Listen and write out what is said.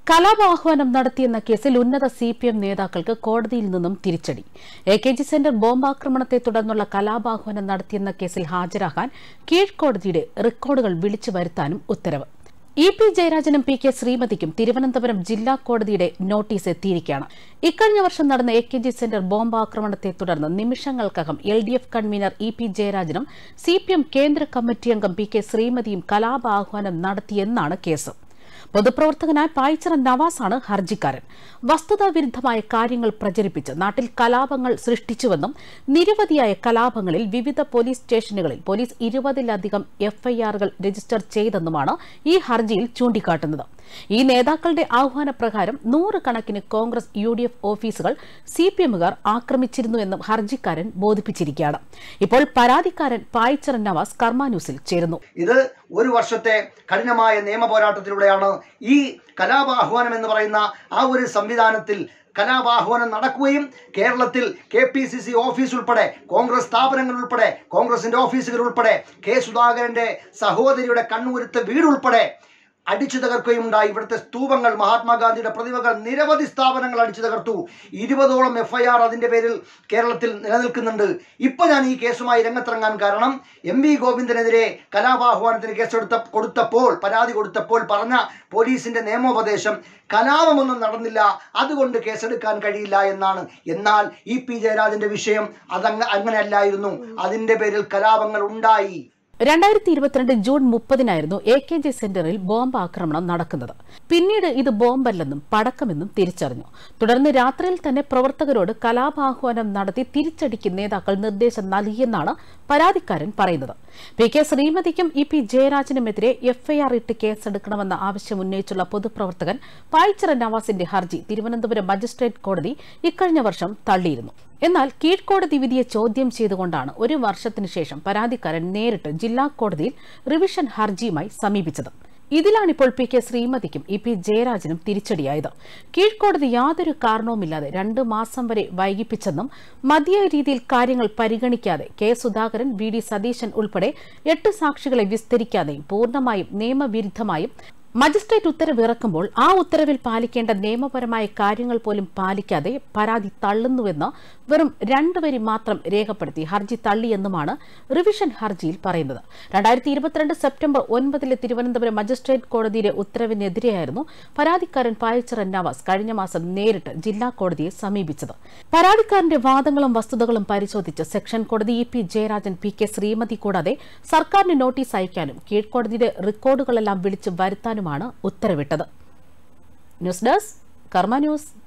കലാപാഹ്വാനം നടത്തിയെന്ന കേസിൽ ഉന്നത സി പി എം നേതാക്കൾക്ക് കോടതിയിൽ നിന്നും തിരിച്ചടി എ കെ ജി സെന്റർ ബോംബാക്രമണത്തെ തുടർന്നുള്ള കലാപാഹ്വാനം നടത്തിയെന്ന കേസിൽ ഹാജരാകാൻ കീഴ്ക്കോടതിയുടെ റെക്കോർഡുകൾ വിളിച്ചു വരുത്താനും ഉത്തരവ് ഇ പി ജയരാജനും പി കെ ശ്രീമതിക്കും തിരുവനന്തപുരം ജില്ലാ കോടതിയുടെ നോട്ടീസ് എത്തിയിരിക്കുകയാണ് ഇക്കഴിഞ്ഞ വർഷം നടന്ന എ കെ ജി സെന്റർ ബോംബാക്രമണത്തെ തുടർന്ന് നിമിഷങ്ങൾക്കകം L D F convener E P ജയരാജനും സി പി എം കേന്ദ്ര കമ്മിറ്റി അംഗം പി കെ ശ്രീമതിയും കലാപാഹ്വാനം നടത്തിയെന്നാണ് കേസ് പൊതുപ്രവർത്തകനായ പായിച്ചറ നവാസാണ് ഹർജിക്കാരൻ വസ്തുതാവിരുദ്ധമായ കാര്യങ്ങൾ പ്രചരിപ്പിച്ച് നാട്ടിൽ കലാപങ്ങൾ സൃഷ്ടിച്ചുവെന്നും നിരവധിയായ കലാപങ്ങളിൽ വിവിധ പോലീസ് സ്റ്റേഷനുകളിൽ പോലീസ് ഇരുപതിലധികം എഫ്ഐആറുകൾ രജിസ്റ്റർ ചെയ്തെന്നുമാണ് ഈ ഹർജിയിൽ ചൂണ്ടിക്കാട്ടുന്നത് ഈ നേതാക്കളുടെ ആഹ്വാനപ്രകാരം നൂറുകണക്കിന് കോൺഗ്രസ് യു ഡി എഫ് ഓഫീസുകൾ സി പി എമ്മുകാർ ആക്രമിച്ചിരുന്നുവെന്നും ഹർജിക്കാരൻ ബോധിപ്പിച്ചിരിക്കുകയാണ് ഇപ്പോൾ പരാതിക്കാരൻ പായിച്ചറ നവാസ് കർമ്മ ന്യൂസിൽ ചേരുന്നു ഇത് ഒരു വർഷത്തെ കഠിനമായ നിയമ പോരാട്ടത്തിലൂടെയാണ് ഈ കലാപാഹ്വാനം എന്ന് പറയുന്ന ആ ഒരു സംവിധാനത്തിൽ കലാപാഹ്വാനം നടക്കുകയും കേരളത്തിൽ K P C C office ഉൾപ്പെടെ കോൺഗ്രസ് സ്ഥാപനങ്ങൾ ഉൾപ്പെടെ കോൺഗ്രസിന്റെ ഓഫീസുകൾ ഉൾപ്പെടെ കെ സുധാകരന്റെ സഹോദരിയുടെ കണ്ണൂരത്തെ വീട് ഉൾപ്പെടെ അടിച്ചു തകർക്കുകയും ഉണ്ടായി ഇവിടുത്തെ സ്തൂപങ്ങൾ മഹാത്മാഗാന്ധിയുടെ പ്രതിമകൾ നിരവധി സ്ഥാപനങ്ങൾ അടിച്ചു തകർത്തു ഇരുപതോളം എഫ് ഐ ആർ അതിൻ്റെ പേരിൽ കേരളത്തിൽ നിലനിൽക്കുന്നുണ്ട് ഇപ്പോൾ ഞാൻ ഈ കേസുമായി രംഗത്തിറങ്ങാൻ കാരണം എം വി ഗോവിന്ദനെതിരെ കലാപാഹ്വാനത്തിന് കേസെടുത്ത കൊടുത്തപ്പോൾ പരാതി കൊടുത്തപ്പോൾ പറഞ്ഞ പോലീസിന്റെ നിയമോപദേശം കലാപമൊന്നും നടന്നില്ല അതുകൊണ്ട് കേസെടുക്കാൻ കഴിയില്ല എന്നാണ് എന്നാൽ ഇ പി ജയരാജന്റെ വിഷയം അതങ്ങ അങ്ങനെയല്ലായിരുന്നു അതിൻ്റെ പേരിൽ കലാപങ്ങൾ ഉണ്ടായി രണ്ടായിരത്തി ഇരുപത്തിരണ്ട് ജൂൺ മുപ്പതിനായിരുന്നു എ കെ ജി സെന്ററിൽ ബോംബ് ആക്രമണം നടക്കുന്നത് പിന്നീട് ഇത് ബോംബല്ലെന്നും പടക്കമെന്നും തിരിച്ചറിഞ്ഞു തുടർന്ന് രാത്രിയിൽ തന്നെ പ്രവർത്തകരോട് കലാപാഹ്വാനം നടത്തി തിരിച്ചടിക്ക് നേതാക്കൾ നിർദ്ദേശം നൽകിയെന്നാണ് പരാതിക്കാരൻ പറയുന്നത് പി കെ ശ്രീമതിക്കും ഇ പി ജയരാജനുമെതിരെ എഫ്ഐആർ ഇട്ട് കേസെടുക്കണമെന്ന ആവശ്യം ഉന്നയിച്ചുള്ള പൊതുപ്രവർത്തകൻ പായിച്ചിറ നവാസിന്റെ ഹർജി തിരുവനന്തപുരം മജിസ്ട്രേറ്റ് കോടതി ഇക്കഴിഞ്ഞ വർഷം തള്ളിയിരുന്നു എന്നാൽ കീഴ്ക്കോടതി വിധിയെ ചോദ്യം ചെയ്തുകൊണ്ടാണ് ഒരു വർഷത്തിനു ശേഷം പരാതിക്കാരൻ നേരിട്ട് ജില്ലാ കോടതിയിൽ റിവിഷൻ ഹർജിയുമായി സമീപിച്ചത് ഇതിലാണിപ്പോൾ പി കെ ശ്രീമതിക്കും ഇ പി ജയരാജനും തിരിച്ചടിയായത് കീഴ്ക്കോടതി യാതൊരു കാരണവുമില്ലാതെ രണ്ട് മാസം വരെ വൈകിപ്പിച്ചെന്നും മതിയായ രീതിയിൽ കാര്യങ്ങൾ പരിഗണിക്കാതെ K Sudhakaran V D Satheesan ഉൾപ്പെടെ എട്ട് സാക്ഷികളെ വിസ്തരിക്കാതെയും പൂർണ്ണമായും നിയമവിരുദ്ധമായും മജിസ്ട്രേറ്റ് ഉത്തരവ് ഇറക്കുമ്പോൾ ആ ഉത്തരവിൽ പാലിക്കേണ്ട നിയമപരമായ കാര്യങ്ങൾ പോലും പാലിക്കാതെ പരാതി തള്ളുന്നുവെന്ന് വെറും രണ്ട് വരി മാത്രം രേഖപ്പെടുത്തി ഹർജി തള്ളിയെന്നുമാണ് റിവിഷൻ ഹർജിയിൽ പറയുന്നത് രണ്ടായിരത്തി ഇരുപത്തിരണ്ട് സെപ്റ്റംബർ ഒൻപതിലെ തിരുവനന്തപുരം മജിസ്ട്രേറ്റ് കോടതിയുടെ ഉത്തരവിനെതിരെയായിരുന്നു പരാതിക്കാരൻ പായച്ചിറ നവാസ് കഴിഞ്ഞ മാസം നേരിട്ട് ജില്ലാ കോടതിയെ സമീപിച്ചത് പരാതിക്കാരന്റെ വാദങ്ങളും വസ്തുതകളും പരിശോധിച്ച് സെക്ഷൻ കോടതി E P Jayarajan P K Sreemathi കൂടാതെ സർക്കാരിന് നോട്ടീസ് അയക്കാനും കീഴ്ക്കോടതിയുടെ റെക്കോർഡുകളെല്ലാം വിളിച്ചു വരുത്താനുമാണ് ഉത്തരവിട്ടത് ന്യൂസ് ഡെസ്ക് കർമ്മ ന്യൂസ്